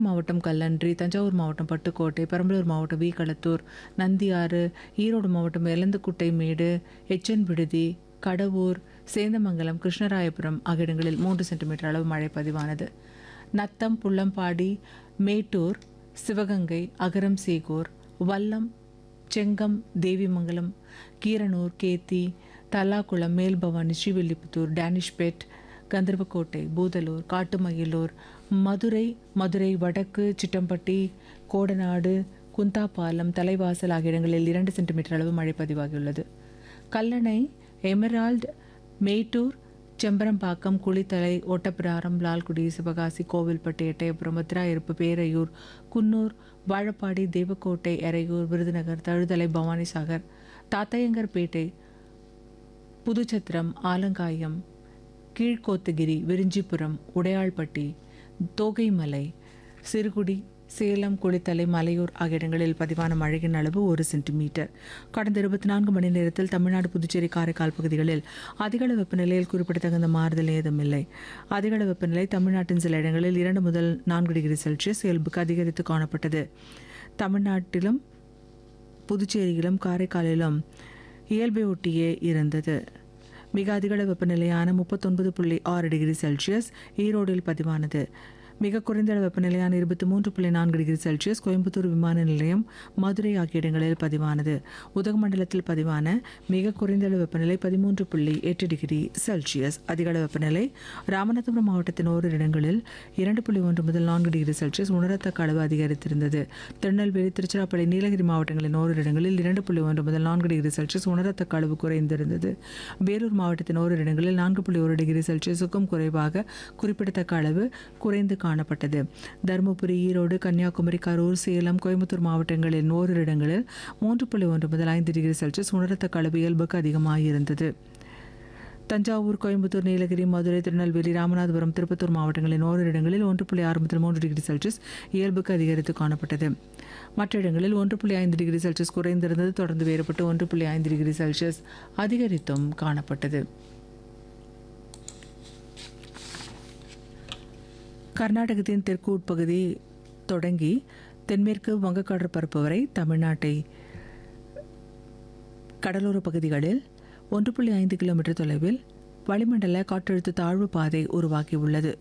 மாவட்டம் கல்லன்றி தஞ்சாவூர் மாவட்டம் பட்டுக்கோட்டை பெரம்பலூர் மாவட்டம் வி களத்தூர் நந்தியாறு ஈரோடு மாவட்டம் எலந்துக்குட்டை மேடு எச்சன் விடுதி கடவூர் சேந்தமங்கலம் கிருஷ்ணராயபுரம் ஆகிய இடங்களில் மூன்று சென்டிமீட்டர் அளவு மழை பதிவானது நத்தம் புள்ளம்பாடி மேட்டூர் சிவகங்கை அகரம் சேகூர் வல்லம் செங்கம் தேவிமங்கலம் கீரனூர் கேத்தி தல்லாக்குளம் மேல்பவானி ஸ்ரீவில்லிபுத்தூர் டேனிஷ்பேட் கந்தர்வக்கோட்டை பூதலூர் காட்டுமயிலூர் மதுரை மதுரை வடக்கு சிட்டம்பட்டி கோடநாடு குந்தாபாலம் தலைவாசல் ஆகிய இடங்களில் இரண்டு சென்டிமீட்டர் அளவு மழை பதிவாகியுள்ளது கல்லணை எமரால்டு மேட்டூர் செம்பரம்பாக்கம் குளித்தலை ஓட்டப்பிராரம் லால்குடி சிவகாசி கோவில்பட்டு எட்டயபுரம் முத்திராயிருப்பு பேரையூர் குன்னூர் வாழப்பாடி தேவக்கோட்டை எறையூர் விருதுநகர் தழுதலை பவானிசாகர் தாத்தையங்கர்பேட்டை புதுச்சத்திரம் ஆலங்காயம் கீழ்கோத்தகிரி விரிஞ்சிபுரம் உடையாள்பட்டி தோகைமலை சிறுகுடி சேலம் குளித்தலை மலையூர் ஆகிய இடங்களில் பதிவான மழையின் அளவு ஒரு சென்டிமீட்டர் கடந்த இருபத்தி நான்கு மணி நேரத்தில் தமிழ்நாடு புதுச்சேரி காரைக்கால் பகுதிகளில் அதிகளவு வெப்பநிலையில் குறிப்பிடத்தகுந்த மாறுதல் ஏதுமில்லை அதிகளவு வெப்பநிலை தமிழ்நாட்டின் சில இடங்களில் இரண்டு முதல் நான்கு டிகிரி செல்சியஸ் இயல்புக்கு அதிகரித்து காணப்பட்டது தமிழ்நாட்டிலும் புதுச்சேரியிலும் காரைக்காலிலும் இயல்பை ஒட்டியே இருந்தது மிக அதிகளவு வெப்பநிலையான முப்பத்தொன்பது புள்ளி ஆறு டிகிரி செல்சியஸ் ஈரோடில் பதிவானது மிக குறைந்த அளவு வெப்பநிலையான இருபத்தி மூன்று புள்ளி நான்கு டிகிரி செல்சியஸ் கோயம்புத்தூர் விமான நிலையம் மதுரை ஆகிய இடங்களில் பதிவானது உதகமண்டலத்தில் பதிவான மிக குறைந்த அளவு வெப்பநிலை பதிமூன்று புள்ளி எட்டு டிகிரி செல்சியஸ் அதிக அளவு வெப்பநிலை ராமநாதபுரம் மாவட்டத்தின் ஓரிரு இடங்களில் இரண்டு புள்ளி ஒன்று முதல் நான்கு டிகிரி செல்சியஸ் உணரத்தக்க அளவு அதிகரித்திருந்தது திருநெல்வேலி திருச்சிராப்பள்ளி நீலகிரி மாவட்டங்களின் ஓரிரு இடங்களில் இரண்டு புள்ளி ஒன்று முதல் நான்கு டிகிரி செல்சியஸ் உணரத்தக்க அளவு குறைந்திருந்தது வேலூர் மாவட்டத்தின் ஓரிரு இடங்களில் நான்கு புள்ளி ஒரு டிகிரி செல்சியஸுக்கும் குறைவாக குறிப்பிடத்தக்க அளவு குறைந்து காணப்பட்டது தருமபுரி ஈரோடு கன்னியாகுமரி கரூர் சேலம் கோயம்புத்தூர் மாவட்டங்களின் ஓரிரு இடங்களில் மூன்று புள்ளி ஒன்று முதல் ஐந்து டிகிரி செல்சியஸ் உணரத்தக்க அளவு இயல்புக்கு அதிகமாக இருந்தது தஞ்சாவூர் கோயம்புத்தூர் நீலகிரி மதுரை திருநெல்வேலி ராமநாதபுரம் திருப்பத்தூர் மாவட்டங்களின் ஓரிரு இடங்களில் ஒன்று புள்ளி ஆறு முதல் மூன்று டிகிரி செல்சியஸ் இயல்புக்கு அதிகரித்து காணப்பட்டது மற்ற இடங்களில் ஒன்று புள்ளி ஐந்து டிகிரி செல்சியஸ் குறைந்திருந்தது தொடர்ந்து வேறுபட்டு ஒன்று புள்ளி ஐந்து டிகிரி செல்சியஸ் அதிகரித்தும் காணப்பட்டது கர்நாடகத்தின் தெற்கு உட்பகுதி தொடங்கி தென்மேற்கு வங்கக்கடற் பரப்பு வரை தமிழ்நாட்டை கடலோர பகுதிகளில் ஒன்று புள்ளி ஐந்து கிலோமீட்டர் தொலைவில் வளிமண்டல காற்றழுத்த தாழ்வு பாதை உருவாகியுள்ளது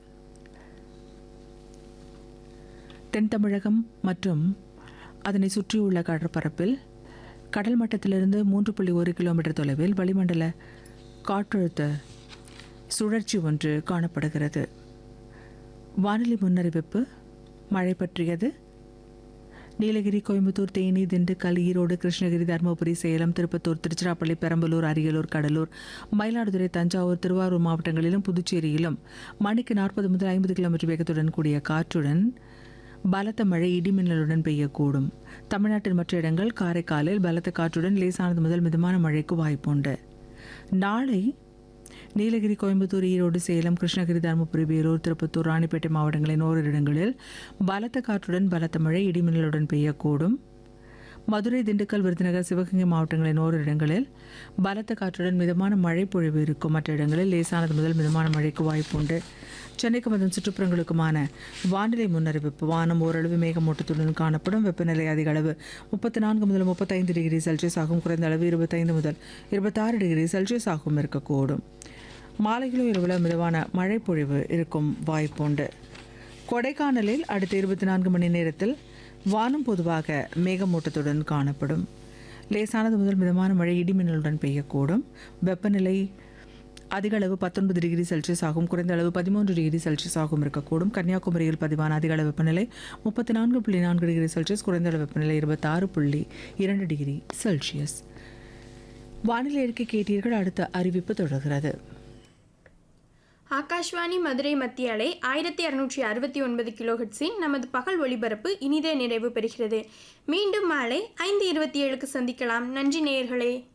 தென் தமிழகம் மற்றும் அதனை சுற்றியுள்ள கடற்பரப்பில் கடல் மட்டத்திலிருந்து மூன்று புள்ளி ஒரு கிலோமீட்டர் தொலைவில் வளிமண்டல காற்றழுத்த சுழற்சி ஒன்று காணப்படுகிறது வானிலை முன்னறிவிப்பு மழை பற்றியது நீலகிரி கோயம்புத்தூர் தேனி திண்டுக்கல் ஈரோடு கிருஷ்ணகிரி தருமபுரி சேலம் திருப்பத்தூர் திருச்சிராப்பள்ளி பெரம்பலூர் அரியலூர் கடலூர் மயிலாடுதுறை தஞ்சாவூர் திருவாரூர் மாவட்டங்களிலும் புதுச்சேரியிலும் மணிக்கு நாற்பது முதல் ஐம்பது கிலோமீட்டர் வேகத்துடன் கூடிய காற்றுடன் பலத்த மழை இடிமின்னலுடன் பெய்யக்கூடும் தமிழ்நாட்டின் மற்ற இடங்கள் காரைக்காலில் பலத்த காற்றுடன் லேசானது முதல் மிதமான மழைக்கு வாய்ப்புண்டு நாளை நீலகிரி கோயம்புத்தூர் ஈரோடு சேலம் கிருஷ்ணகிரி தருமபுரி வேலூர் திருப்பத்தூர் ராணிப்பேட்டை மாவட்டங்களின் ஓரிரு இடங்களில் பலத்த காற்றுடன் பலத்த மழை இடிமின்னலுடன் பெய்யக்கூடும் மதுரை திண்டுக்கல் விருதுநகர் சிவகங்கை மாவட்டங்களின் ஓரிரு இடங்களில் பலத்த காற்றுடன் மிதமான மழை பொழிவு இருக்கும் மற்ற இடங்களில் லேசானது முதல் மிதமான மழைக்கு வாய்ப்புண்டு சென்னைக்கு மற்றும் சுற்றுப்புறங்களுக்குமான வானிலை முன்னறிவிப்பு வானம் ஓரளவு மேகமூட்டத்துடன் காணப்படும் வெப்பநிலை அதிக அளவு முப்பத்தி நான்கு முதல் முப்பத்தைந்து டிகிரி செல்சியஸ் ஆகும் குறைந்த அளவு இருபத்தைந்து முதல் இருபத்தாறு டிகிரி செல்சியஸ் ஆகும் இருக்கக்கூடும் மாலையிலும் இரவில் மிதமான மழை பொழிவு இருக்கும் வாய்ப்புண்டு கொடைக்கானலில் அடுத்த இருபத்தி நான்கு மணி நேரத்தில் வானம் பொதுவாக மேகமூட்டத்துடன் காணப்படும் லேசானது முதல் மிதமான மழை இடிமின்னலுடன் பெய்யக்கூடும் வெப்பநிலை அதிக அளவு பத்தொன்பது டிகிரி செல்சியஸ் ஆகும் குறைந்த அளவு பதிமூன்று டிகிரி செல்சியஸ் ஆகும் இருக்கக்கூடும் கன்னியாகுமரியில் பதிவான அதிக அளவு வெப்பநிலை முப்பத்தி நான்கு புள்ளி நான்கு டிகிரி செல்சியஸ் குறைந்த அளவு வெப்பநிலை இருபத்தாறு புள்ளி இரண்டு டிகிரி செல்சியஸ் வானிலை அறிக்கை கேட்டீர்கள் அடுத்த அறிவிப்பு தொடர்கிறது ஆகாஷ்வாணி மதுரை மத்திய அலை ஆயிரத்தி அறுநூற்றி அறுபத்தி ஒன்பது கிலோஹெட்ஸின் நமது பகல் ஒளிபரப்பு இனிதே நிறைவு பெறுகிறது மீண்டும் மாலை ஐந்து இருபத்தி ஏழுக்கு சந்திக்கலாம் நன்றி நேயர்களே